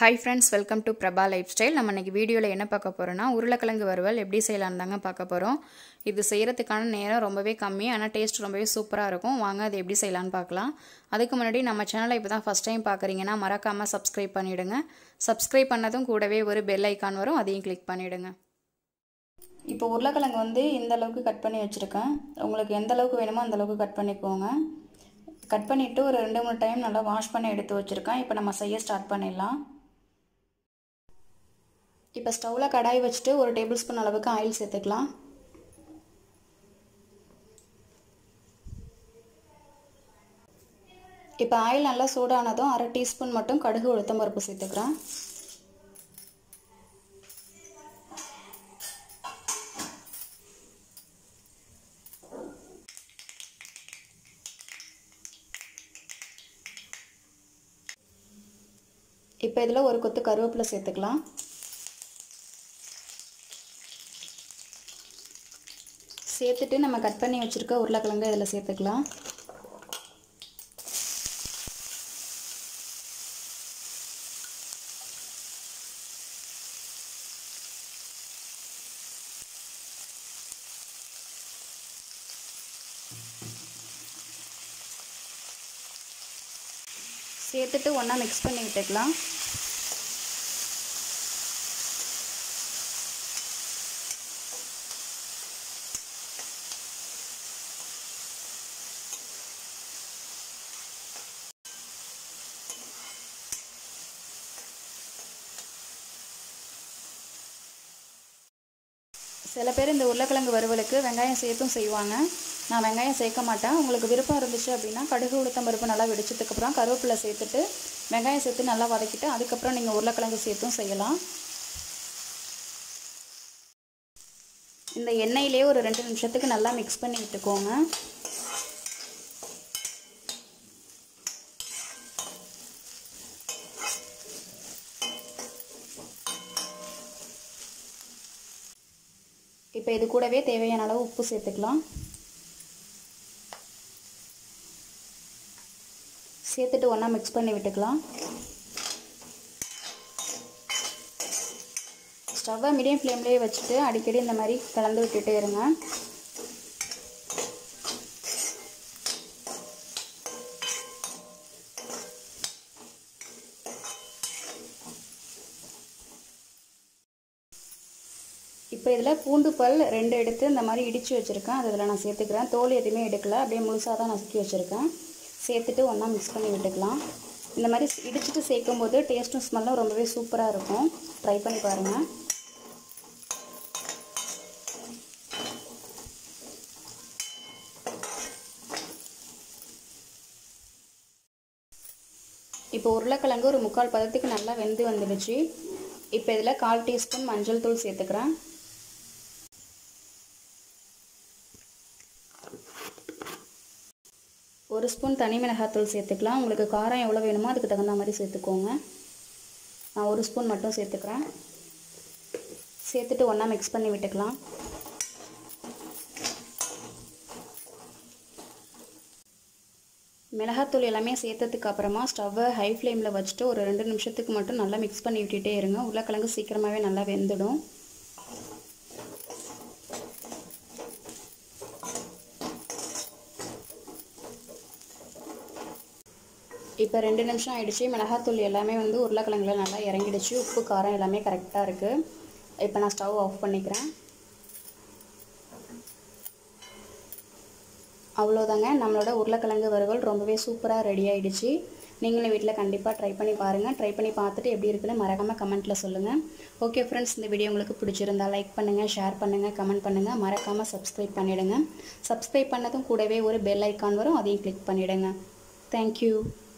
hi friends welcome to Prabha lifestyle நம்ம இன்னைக்கு வீடியோவில் என்ன பார்க்க போகிறோன்னா உருளைக்கிழங்கு வறுவல் எப்படி செய்யலான்னு தாங்க பார்க்க போகிறோம் இது செய்கிறதுக்கான நேரம் ரொம்பவே கம்மி ஆனால் டேஸ்ட் ரொம்பவே சூப்பராக இருக்கும் வாங்க அது எப்படி செய்யலான்னு பார்க்கலாம் அதுக்கு முன்னாடி நம்ம சேனலை இப்போ தான் ஃபஸ்ட் டைம் பார்க்குறீங்கன்னா மறக்காமல் சப்ஸ்கிரைப் பண்ணிவிடுங்க சப்ஸ்கிரைப் பண்ணதும் கூடவே ஒரு பெல் ஐக்கான் வரும் அதையும் கிளிக் பண்ணிவிடுங்க இப்போ உருளைக்கிழங்கு வந்து இந்த அளவுக்கு கட் பண்ணி வச்சுருக்கேன் உங்களுக்கு எந்த அளவுக்கு வேணுமோ அந்த அளவுக்கு கட் பண்ணிக்கோங்க கட் பண்ணிவிட்டு ஒரு ரெண்டு மூணு டைம் நல்லா வாஷ் பண்ணி எடுத்து வச்சுருக்கேன் இப்போ நம்ம செய்ய ஸ்டார்ட் பண்ணிடலாம் இப்போ ஸ்டவ்வில் கடாய் வச்சுட்டு ஒரு டேபிள் ஸ்பூன் அளவுக்கு ஆயில் சேர்த்துக்கலாம் இப்போ ஆயில் நல்லா சூடானதும் அரை டீஸ்பூன் மட்டும் கடுகு உளுத்தம் பருப்பு சேர்த்துக்கிறேன் இப்போ இதில் ஒரு கொத்து கருவேப்பிலை சேர்த்துக்கலாம் சேர்த்துட்டு நம்ம கட் பண்ணி வச்சுருக்க உருளைக்கிழங்கு இதில் சேர்த்துக்கலாம் சேர்த்துட்டு ஒன்றா மிக்ஸ் பண்ணி விட்டுக்கலாம் சில பேர் இந்த உருளைக்கிழங்கு வறுவலுக்கு வெங்காயம் சேர்த்தும் செய்வாங்க நான் வெங்காயம் சேர்க்க மாட்டேன் உங்களுக்கு விருப்பம் இருந்துச்சு அப்படின்னா கடுகு உளுத்தம் பருப்பு நல்லா வெடிச்சதுக்கப்புறம் கருவேப்பிலை சேர்த்துட்டு வெங்காயம் சேர்த்து நல்லா வதக்கிட்டு அதுக்கப்புறம் நீங்கள் உருளைக்கிழங்கு சேர்த்தும் செய்யலாம் இந்த எண்ணெயிலே ஒரு ரெண்டு நிமிஷத்துக்கு நல்லா மிக்ஸ் பண்ணி விட்டுக்கோங்க இப்போ இது கூடவே தேவையான அளவு உப்பு சேர்த்துக்கலாம் சேர்த்துட்டு ஒன்றா மிக்ஸ் பண்ணி விட்டுக்கலாம் ஸ்டவ்வை மீடியம் ஃப்ளேம்லேயே வச்சுட்டு அடிக்கடி இந்த மாதிரி கலந்து விட்டுட்டே இருங்க இப்போ இதில் பூண்டு பல் ரெண்டு எடுத்து இந்த மாதிரி இடித்து வச்சுருக்கேன் அது இதில் நான் சேர்த்துக்கிறேன் தோல் எதுவுமே எடுக்கல அப்படியே முழுசாக தான் நசுக்கி வச்சுருக்கேன் சேர்த்துட்டு ஒன்றா மிக்ஸ் பண்ணி விட்டுக்கலாம் இந்த மாதிரி இடிச்சிட்டு சேர்க்கும் போது டேஸ்ட்டும் ஸ்மெல்லும் ரொம்பவே சூப்பராக இருக்கும் ட்ரை பண்ணி பாருங்கள் இப்போ உருளைக்கிழங்கு ஒரு முக்கால் பதத்துக்கு நல்லா வெந்து வந்துடுச்சு இப்போ இதில் கால் டீஸ்பூன் மஞ்சள் தூள் சேர்த்துக்கிறேன் ஒரு ஸ்பூன் தனி மிளகாத்தூள் சேர்த்துக்கலாம் உங்களுக்கு காரம் எவ்வளோ வேணுமோ அதுக்கு தகுந்த மாதிரி சேர்த்துக்கோங்க நான் ஒரு ஸ்பூன் மட்டும் சேர்த்துக்கிறேன் சேர்த்துட்டு ஒன்றா மிக்ஸ் பண்ணி விட்டுக்கலாம் மிளகாத்தூள் எல்லாமே சேர்த்ததுக்கு அப்புறமா ஸ்டவ்வை ஹை ஃப்ளேமில் வச்சுட்டு ஒரு ரெண்டு நிமிஷத்துக்கு மட்டும் நல்லா மிக்ஸ் பண்ணி விட்டுட்டே இருங்க உருளைக்கிழங்கு சீக்கிரமாகவே நல்லா வெந்துடும் இப்போ ரெண்டு நிமிஷம் ஆயிடுச்சு மிளகாத்தூள் எல்லாமே வந்து உருளைக்கிழங்குல நல்லா இறங்கிடுச்சு உப்பு காரம் எல்லாமே கரெக்டாக இருக்குது இப்போ நான் ஸ்டவ் ஆஃப் பண்ணிக்கிறேன் அவ்வளோதாங்க நம்மளோட உருளைக்கிழங்கு வறுவல் ரொம்பவே சூப்பராக ரெடி ஆகிடுச்சு நீங்களும் வீட்டில் கண்டிப்பாக ட்ரை பண்ணி பாருங்கள் ட்ரை பண்ணி பார்த்துட்டு எப்படி இருக்குன்னு மறக்காமல் கமெண்ட்டில் சொல்லுங்கள் ஓகே ஃப்ரெண்ட்ஸ் இந்த வீடியோ உங்களுக்கு பிடிச்சிருந்தா லைக் பண்ணுங்கள் ஷேர் பண்ணுங்கள் கமெண்ட் பண்ணுங்கள் மறக்காமல் சப்ஸ்கிரைப் பண்ணிவிடுங்க சப்ஸ்கிரைப் பண்ணதும் கூடவே ஒரு பெல் ஐக்கான் வரும் அதையும் கிளிக் பண்ணிவிடுங்க தேங்க்யூ